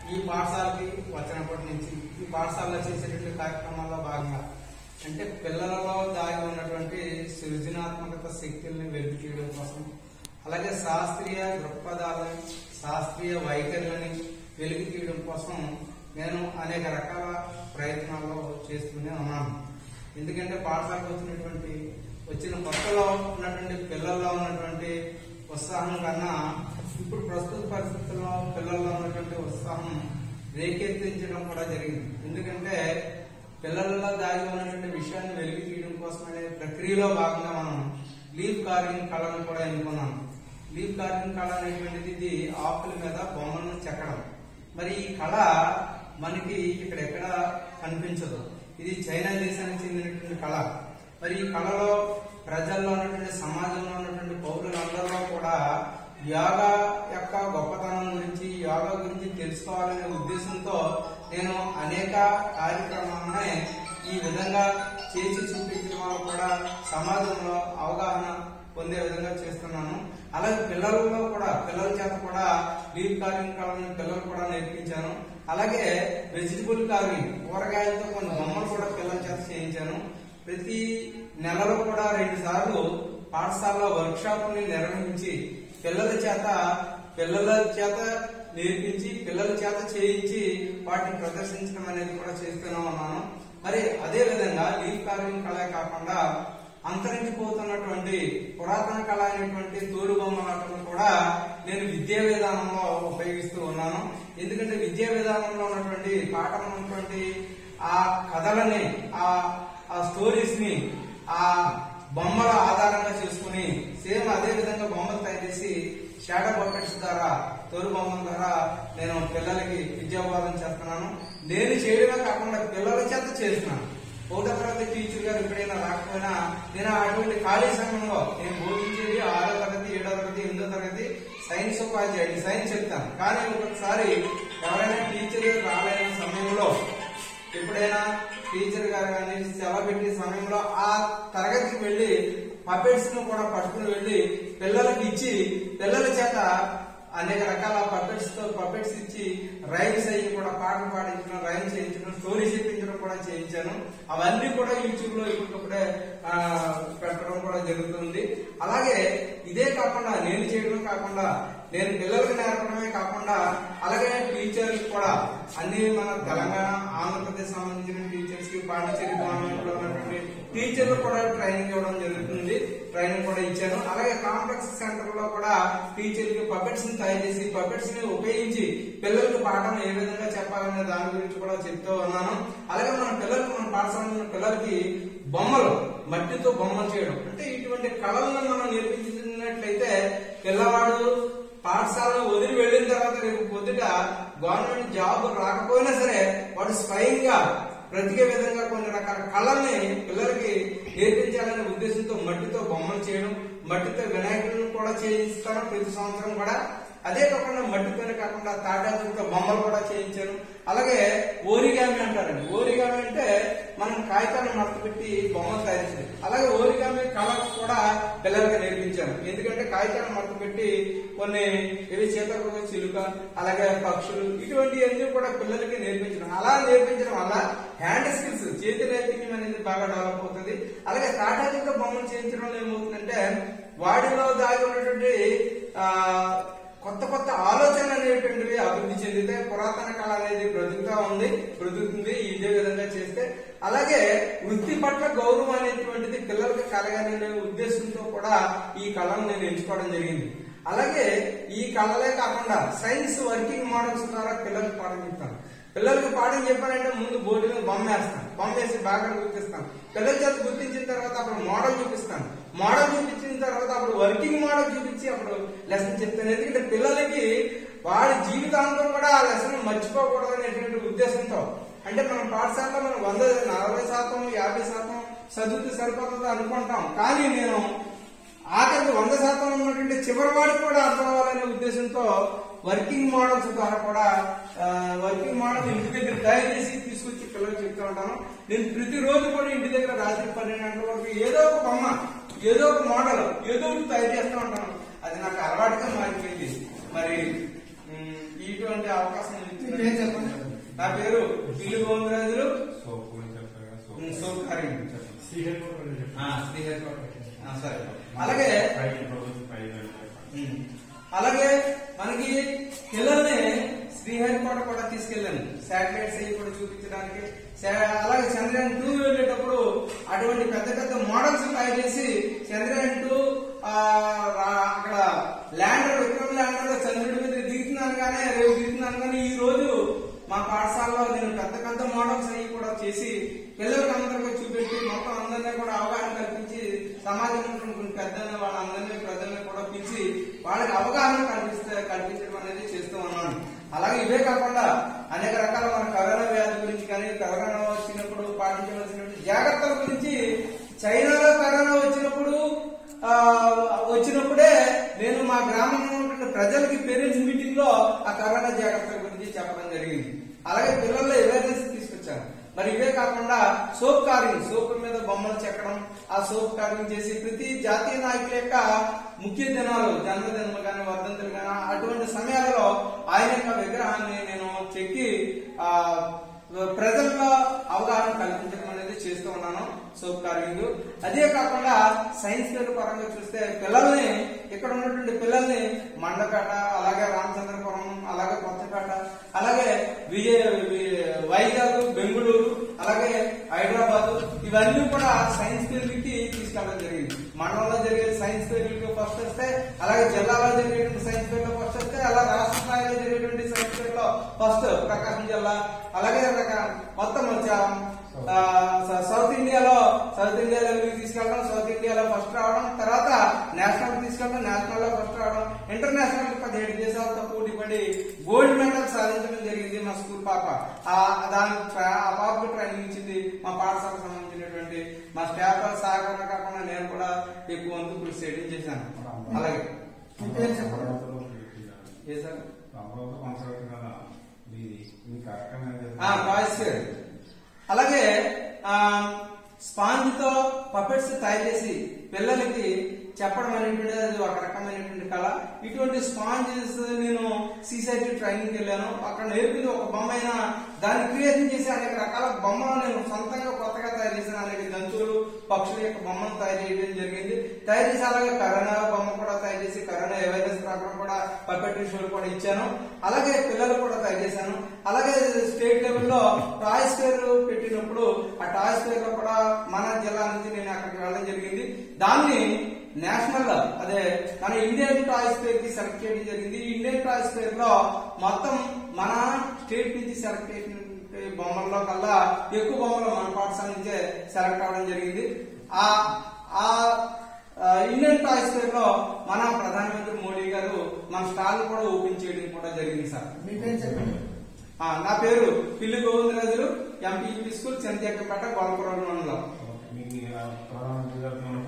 ఈ పాఠశాలకి వచ్చినప్పటి నుంచి ఈ పాఠశాలలో చేసేటువంటి కార్యక్రమాల్లో భాగంగా అంటే పిల్లలలో దాగి ఉన్నటువంటి సృజనాత్మకత శక్తుల్ని వెలికి తీయడం కోసం అలాగే శాస్త్రీయ దృక్పథాలని శాస్త్రీయ వైఖరులని వెలికి తీయడం కోసం నేను అనేక రకాల ప్రయత్నాలు చేస్తూనే ఉన్నాను ఎందుకంటే పాఠశాలకు వచ్చినటువంటి వచ్చిన కొత్తలో ఉన్నటువంటి పిల్లల్లో ఉన్నటువంటి ఉత్సాహం కన్నా ఇప్పుడు ప్రస్తుత పరిస్థితుల్లో పిల్లల్లో ఉన్నటువంటి ఉత్సాహం రేకెత్తించడం కూడా జరిగింది ఎందుకంటే పిల్లలలో దాగి ఉన్నటువంటి విషయాన్ని వెలికి తీయడం కోసం అనే ప్రక్రియలో భాగంగా మనం లీవ్ కార్వింగ్ కళను కూడా ఎన్నుకున్నాం లీవ్ కార్వింగ్ కళ అనేటువంటిది ఇది ఆకుల మీద బొమ్మలను చెక్కడం మరి ఈ కళ మనకి ఇక్కడ ఎక్కడ కనిపించదు ఇది చైనా దేశానికి చెందినటువంటి కళ మరి ఈ కళలో ప్రజల్లో ఉన్నటువంటి సమాజంలో ఉన్నటువంటి పౌరులందరిలో కూడా యోగా యొక్క గొప్పతనం గురించి యోగా గురించి తెలుసుకోవాలనే ఉద్దేశంతో నేను అనేక కార్యక్రమాలని ఈ విధంగా చేసి చూపించడం వల్ల కూడా సమాజంలో అవగాహన పొందే విధంగా చేస్తున్నాను అలాగే పిల్లలలో కూడా పిల్లల చేత కూడా లీవ్ కార్వింగ్ కళను పిల్లలు కూడా నేర్పించాను అలాగే వెజిటబుల్ కార్వింగ్ కూరగాయలతో కొన్ని బొమ్మలు కూడా పిల్లల చేత చేయించాను ప్రతి నెలలో కూడా రెండు సార్లు పాఠశాలలో వర్క్ షాప్ ని నిర్వహించి పిల్లల చేత పిల్లల చేత నేర్పించి పిల్లల చేత చేయించి వాటిని ప్రదర్శించడం అనేది కూడా చేస్తూనే ఉన్నాను మరి అదే విధంగా లీవ్ కార్వింగ్ కళ కాకుండా అంతరించిపోతున్నటువంటి పురాతన కళ అయినటువంటి తోలు బొమ్మలాటను కూడా నేను విద్యా విధానంలో ఉపయోగిస్తూ ఉన్నాను ఎందుకంటే విద్యా విధానంలో ఉన్నటువంటి పాఠం ఉన్నటువంటి ఆ కథలని ఆ ఆ స్టోరీస్ ని ఆ బొమ్మల ఆధారంగా చేసుకుని సేమ్ అదే విధంగా బొమ్మలు తయారు చేసి షాడో బకెట్స్ ద్వారా తోలు బొమ్మల ద్వారా నేను పిల్లలకి విద్యాబోధన చేస్తున్నాను నేను చేయడమే కాకుండా పిల్లల చేత చేస్తున్నాను ఒకటో తరగతి టీచర్ గారు ఎప్పుడైనా రాకపోయినా నేను అటువంటి ఖాళీ సమయంలో నేను బోధించేది ఆరో తరగతి ఏడో తరగతి ఎనిమిదో తరగతి సైన్స్ ఉపాధ్యాయుడు సైన్స్ చెప్తాను కానీ ఒక్కొక్కసారి ఎవరైనా టీచర్ రాలేని సమయంలో ఎప్పుడైనా టీచర్ గారు కానీ సెలవు పెట్టే సమయంలో ఆ తరగతికి వెళ్లి పపెట్స్ ను కూడా పట్టుకుని వెళ్లి పిల్లలకి ఇచ్చి పిల్లల చేత అనేక రకాల పపెట్స్ తో పపెట్స్ ఇచ్చి రైమ్స్ అయ్యి కూడా పాటలు పాడించడం రైమ్స్ చేయించడం స్టోరీ చెప్పించడం కూడా చేయించాను అవన్నీ కూడా యూట్యూబ్ లో ఇప్పటికప్పుడే ఆ, పెట్టడం కూడా జరుగుతుంది అలాగే ఇదే కాకుండా నేను చేయడమే కాకుండా నేను పిల్లలకు నేర్పడమే కాకుండా అలాగే టీచర్స్ కూడా అన్ని మన తెలంగాణ ఆంధ్రప్రదేశ్ సంబంధించిన టీచర్స్ కి పాండిచేరి గవర్నమెంట్ లో ఉన్నటువంటి టీచర్లు కూడా ట్రైనింగ్ ఇవ్వడం జరుగుతుంది ట్రైనింగ్ కూడా ఇచ్చాను అలాగే కాంప్లెక్స్ సెంటర్ లో కూడా టీచర్ కి పపెట్స్ ని తయారు చేసి పపెట్స్ ని ఉపయోగించి పిల్లలకు పాఠం ఏ విధంగా చెప్పాలనే దాని గురించి కూడా చెప్తూ ఉన్నాను అలాగే మన పిల్లలకు మన పాఠశాలలో ఉన్న పిల్లలకి బొమ్మలు మట్టితో బొమ్మలు చేయడం అంటే ఇటువంటి కళలను మనం నేర్పించినట్లయితే పిల్లవాడు పాఠశాలను వదిలి వెళ్ళిన తర్వాత రేపు పొద్దుట గవర్నమెంట్ జాబ్ రాకపోయినా సరే వాడు స్వయంగా బ్రతికే విధంగా కొన్ని రకాల కళల్ని పిల్లలకి నేర్పించాలనే ఉద్దేశంతో మట్టితో బొమ్మలు చేయడం మట్టితో వినాయకుడిని కూడా చేయిస్తాను ప్రతి సంవత్సరం కూడా అదే కాకుండా మట్టితోనే కాకుండా తాటాకులతో బొమ్మలు కూడా చేయించాను అలాగే ఓరిగామి అంటారండి ఓరిగామి అంటే మనం కాగితాన్ని మడత పెట్టి బొమ్మలు తయారు చేయడం అలాగే ఓరిగామి కళ కూడా పిల్లలకి నేర్పించాను ఎందుకంటే కాగితాన్ని మడత పెట్టి కొన్ని ఇవి చేతకు చిలుక అలాగే పక్షులు ఇటువంటివన్నీ కూడా పిల్లలకి నేర్పించడం అలా నేర్పించడం వల్ల హ్యాండ్ స్కిల్స్ చేతి నైపుణ్యం అనేది బాగా డెవలప్ అవుతుంది అలాగే తాటాకులతో బొమ్మలు చేయించడం వల్ల ఏమవుతుందంటే వాడిలో దాగి ఉన్నటువంటి ఆ కొత్త కొత్త ఆలోచనలు అనేటువంటివి అభివృద్ధి చెందితే పురాతన కళ అనేది బ్రతుకుతా ఉంది బ్రతుకుతుంది ఇదే విధంగా చేస్తే అలాగే వృత్తి పట్ల గౌరవం అనేటువంటిది పిల్లలకు కలగాలనే ఉద్దేశంతో కూడా ఈ కళను నేను ఎంచుకోవడం జరిగింది అలాగే ఈ కళలే కాకుండా సైన్స్ వర్కింగ్ మోడల్స్ ద్వారా పిల్లలకు పాఠం చెప్తాను పిల్లలకు పాఠం చెప్పాలంటే ముందు బోర్డు మీద బొమ్మ వేస్తాను బొమ్మ వేసి బాగా గుర్తిస్తాను పిల్లల చేత గుర్తించిన తర్వాత అప్పుడు మోడల్ చూపిస్తాను మోడల్ చూపించిన తర్వాత అప్పుడు వర్కింగ్ మోడల్ చూపించి అప్పుడు లెసన్ చెప్తాను ఎందుకంటే పిల్లలకి వాడి జీవితాంతం కూడా ఆ లెసన్ మర్చిపోకూడదు అనేటువంటి ఉద్దేశంతో అంటే మనం పాఠశాలలో మనం వంద నలభై శాతం యాభై శాతం చదివితే సరిపోతుంది అనుకుంటాం కానీ నేను ఆఖరికి వంద శాతం ఉన్నటువంటి చివరి వాడికి కూడా అర్థం అవ్వాలనే ఉద్దేశంతో వర్కింగ్ మోడల్స్ ద్వారా కూడా ఆ, వర్కింగ్ మోడల్ ఇంటి దగ్గర తయారు చేసి తీసుకొచ్చి పిల్లలకు చెప్తూ ఉంటాను నేను ప్రతిరోజు కూడా ఇంటి దగ్గర రాత్రి పన్నెండు గంటల వరకు ఏదో ఒక బొమ్మ ఏదో ఒక మోడల్ ఏదో ఒకటి తయారు చేస్తూ ఉంటాను అది నాకు అలవాటుగా మారిపోయింది మరి ఉమ్, ఇటువంటి అవకాశం ఇస్తే మీ పేరు చెప్పండి నా పేరు పిల్లి గోవిందరాజులు సోప్ గురించి చెప్పారు కదా, సోప్. ఉమ్, సోప్ కారింగ్. చెప్పండి. శ్రీహరి కూడా కొంచెం చెప్పండి. ఆ, శ్రీహరి కోట. ఆ, సరే అలాగే పైకి ప్రభుత్వం పైకి వెళ్ళిపోయి. ఉమ్. అలాగే మనకి పిల్లల్ని శ్రీహరికోట కూడా తీసుకెళ్ళాను శాటిలైట్స్ అవి కూడా చూపించడానికి శా- అలాగే చంద్రయాన్ టూ వెళ్ళేటప్పుడు అటువంటి పెద్ద పెద్ద మోడల్స్ తయారు చేసి చంద్రయాన్ టూ అక్కడ ల్యాండర్ విక్రమ్ ల్యాండర్ చంద్రుడి మీద దిగుతున్నాను కానీ రేపు దిగుతున్నాను కానీ ఈ రోజు మా పాఠశాలలో నేను పెద్ద పెద్ద మోడల్స్ అవి కూడా చేసి పిల్లలకు అందరికీ చూపెట్టి మొత్తం అందరినీ కూడా అవగాహన కల్పించి సమాజంలో ఉన్నటువంటి పెద్దల్ని వాళ్ళందరినీ ప్రజల్ని కూడా పిలిచి వాళ్ళకి అవగాహన కల్పిస్తే కల్పించడం అనేది చేస్తూ ఉన్నాను అలాగే ఇవే కాకుండా అనేక రకాల మన కరోనా వ్యాధి గురించి కానీ కరోనా వచ్చినప్పుడు పాటించవలసినటువంటి జాగ్రత్తల గురించి చైనాలో కరోనా వచ్చినప్పుడు ఆ, వచ్చినప్పుడే నేను మా గ్రామంలో ఉన్నటువంటి ప్రజలకి పేరెంట్స్ మీటింగ్ లో ఆ కరోనా జాగ్రత్తల గురించి చెప్పడం జరిగింది అలాగే పిల్లల్లో అవేర్నెస్ తీసుకొచ్చాను మరి ఇవే కాకుండా సోప్ కార్వింగ్ సోప్ మీద బొమ్మలు చెక్కడం ఆ సోప్ కార్వింగ్ చేసి ప్రతి జాతీయ నాయకుల యొక్క ముఖ్య దినాలు జన్మదినములు కానీ వర్ధంతులు కానీ అటువంటి సమయాలలో ఆయన యొక్క విగ్రహాన్ని నేను చెక్కి ఆ ప్రజల్లో అవగాహన కల్పించడం అనేది చేస్తూ ఉన్నాను సోప్ కార్వింగ్ అదే కాకుండా సైన్స్ ఫేర్ పరంగా చూస్తే పిల్లల్ని ఇక్కడ ఉన్నటువంటి పిల్లల్ని మండపేట అలాగే రామచంద్రపురం అలాగే కొత్తపేట అలాగే విజయ వి- వైజాగ్ బెంగళూరు అలాగే హైదరాబాద్ ఇవన్నీ కూడా సైన్స్ ఫేర్లకి తీసుకెళ్ళడం జరిగింది మండలంలో జరిగే సైన్స్ ఫేర్లకి ఫస్ట్ వస్తే అలాగే జిల్లాలో జరిగేటువంటి సైన్స్ ఫేర్ లో ఫస్ట్ వస్తే అలా రాష్ట్ర స్థాయిలో జరిగేటువంటి సైన్స్ ఫేర్ లో ఫస్ట్ ప్రకాశం జిల్లా అలాగే రక- మొత్తం వచ్చా- ఆ, స- సౌత్ ఇండియాలో సౌత్ ఇండియా లెవెల్ తీసుకెళ్ళడం సౌత్ ఇండియాలో ఫస్ట్ రావడం తర్వాత నేషనల్ తీసుకెళ్ళడం నేషనల్ లో ఫస్ట్ రావడం ఇంటర్నేషనల్ పదిహేడు దేశాలతో పోటీ పడి గోల్డ్ మెడల్ సాధించడం జరిగింది మా స్కూల్ పాప ఆ దాని ఆ పాపకు ట్రైనింగ్ ఇచ్చింది మా పాఠశాలకు సంబంధించినటువంటి మా స్టాఫ్ సహకారం కాకుండా నేను కూడా ఎక్కువ వంతు కృషి చేయడం చేశాను అలాగే మీ పేరు చెప్పండి. అమరావతిలో పెట్టినారు. ఏ సార్ అమరావతి కొనసాగుతుంది కదా మీది మీ కార్యక్రమం ఏది? ఆ, బాయ్స్ ఫేర్. అలాగే ఆ, స్పాంజ్ తో పపెట్స్ తయారు చేసి పిల్లలకి చెప్పడం అనేటువంటిది అది ఒక రకమైనటువంటి కళ ఇటువంటి స్పాంజెస్ నేను సీసైటీ ట్రైనింగ్ వెళ్ళాను అక్కడ నేర్పింది ఒక బొమ్మ అయినా దాన్ని క్రియేషన్ చేసి అనేక రకాల బొమ్మలు నేను సొంతంగా కొత్తగా తయారు చేసిన అనేక జంతువులు పక్షుల యొక్క బొమ్మను తయారు చేయడం జరిగింది తయారు చేసి అలాగే కరోనా బొమ్మ కూడా తయారు చేసి కరోనా అవేర్నెస్ ప్రోగ్రామ్ కూడా పపెట్రీ షోలు కూడా ఇచ్చాను అలాగే పిల్లలు కూడా తయారు చేశాను అలాగే స్టేట్ లెవెల్లో టాయ్స్ ఫేర్ పెట్టినప్పుడు ఆ టాయ్స్ ఫేర్ లో కూడా మన జిల్లా నుంచి నేను అక్కడికి వెళ్ళడం జరిగింది దాన్ని నేషనల్ అదే మన ఇండియన్ టాయ్స్ ఫేర్ కి సెలెక్ట్ చేయడం జరిగింది ఈ ఇండియన్ టాయ్స్ ఫేర్ లో మొత్తం మన స్టేట్ నుంచి సెలెక్ట్ చేసిన బొమ్మల్లో కల్లా ఎక్కువ బొమ్మలు మన పాఠశాల నుంచే సెలెక్ట్ అవ్వడం జరిగింది ఆ ఆ ఆ, ఇండియన్ టాయ్స్ ఫేర్ లో మన ప్రధానమంత్రి మోడీ గారు మన స్టాల్ కూడా ఓపెన్ చేయడం కూడా జరిగింది సార్ మీ పేరు చెప్పండి ఆ, నా పేరు పిల్లి గోవిందరాజులు ఎంపీపీ స్కూల్ చంద్రకేపేట గోల్పురం మండలం మీకు ఆ ప్రధానమంత్రి గారు